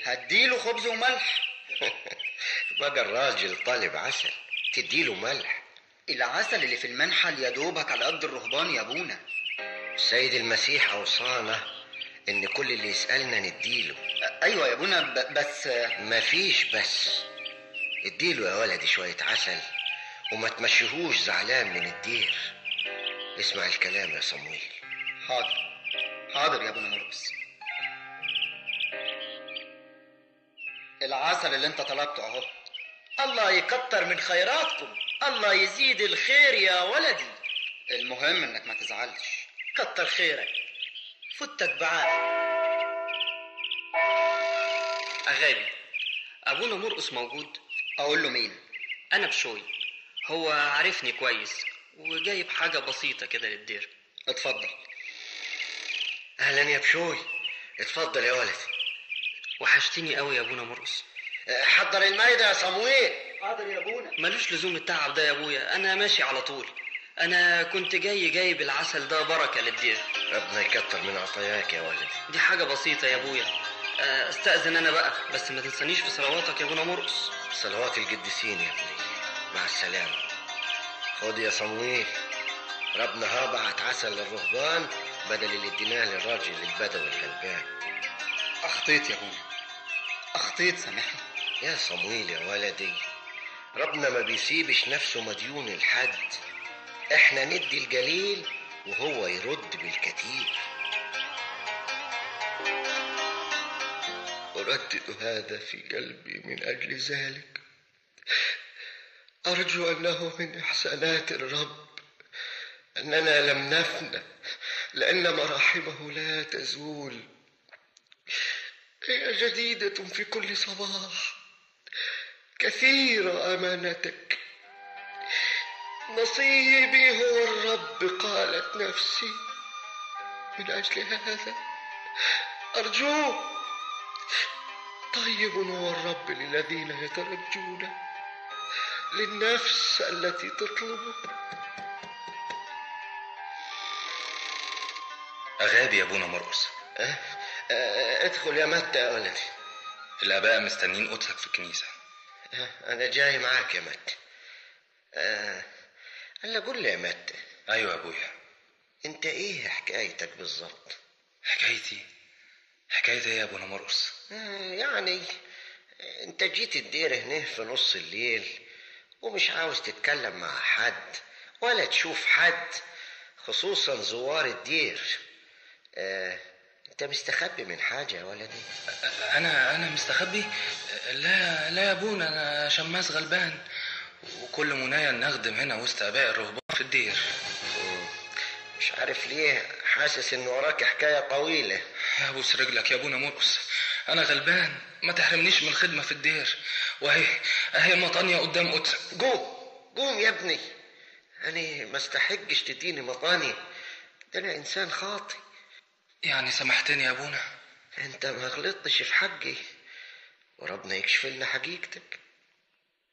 هديله خبز وملح بقى الراجل طالب عسل تديله ملح العسل اللي في المنحل يا دوبك على قد الرهبان يا ابونا السيد المسيح اوصانا ان كل اللي يسالنا نديله ايوه يا ابونا ب- بس مفيش بس اديله يا ولدي شويه عسل وما تمشيهوش زعلان من الدير اسمع الكلام يا صمويل حاضر حاضر يا ابونا مرقس العسل اللي انت طلبته اهو الله يكتر من خيراتكم الله يزيد الخير يا ولدي المهم انك ما تزعلش كتر خيرك فتك بعافية أغابي أبونا مرقس موجود اقول له مين أنا بشوي هو عارفني كويس وجايب حاجة بسيطة كده للدير اتفضل اهلا يا بشوي اتفضل يا ولدي وحشتني قوي يا أبونا مرقس اه، حضر المايدة يا صمويل حاضر يا ابونا ملوش لزوم التعب ده يا أبويا أنا ماشي على طول أنا كنت جاي جايب العسل ده بركة للدير ربنا يكتر من عطاياك يا ولدي دي حاجة بسيطة يا أبويا آه، استأذن أنا بقى بس ما تنسانيش في صلواتك يا أبونا مرقس صلوات القديسين يا ابني مع السلامة خد يا صمويل ربنا ها بعت عسل للرهبان بدل اللي اديناه للراجل البدوي الغلبان اخطيت يا ابونا اخطيت سامحني يا صمويل يا ولدي ربنا ما بيسيبش نفسه مديون لحد احنا ندي القليل وهو يرد بالكتير أردد هذا في قلبي من أجل ذلك أرجو أنه من إحسانات الرب أننا لم نفنى لأن مراحمه لا تزول هي جديدة في كل صباح كثيرة أمانتك نصيبي هو الرب قالت نفسي من أجل هذا أرجوه طيب هو الرب للذين يترجون للنفس التي تطلبه أغابي يا أبونا مرقس أه؟ أه ادخل يا متى يا ولدي الآباء مستنين قدسك في الكنيسة أه أنا جاي معاك يا متى أه ألا قول لي يا متى أيوة يا أبويا أنت إيه حكايتك بالظبط؟ حكايتي حكايتي إيه يا أبونا مرقس آه، يعني أنت جيت الدير هنا في نص الليل ومش عاوز تتكلم مع حد ولا تشوف حد خصوصا زوار الدير آه، أنت مستخبي من حاجة يا ولدي أنا أنا مستخبي لا لا يا أبونا أنا شماس غلبان وكل منايا نخدم هنا وسط آباء الرهبان في الدير مش عارف ليه حاسس إن وراك حكاية طويلة يا بوس رجلك يا أبونا مرقس أنا غلبان ما تحرمنيش من الخدمة في الدير وأهي أهي مطانية قدام قدسك قوم قوم يا ابني أنا ما استحقش تديني مطاني ده أنا إنسان خاطي يعني سامحتني يا أبونا أنت ما غلطتش في حقي وربنا يكشف لنا حقيقتك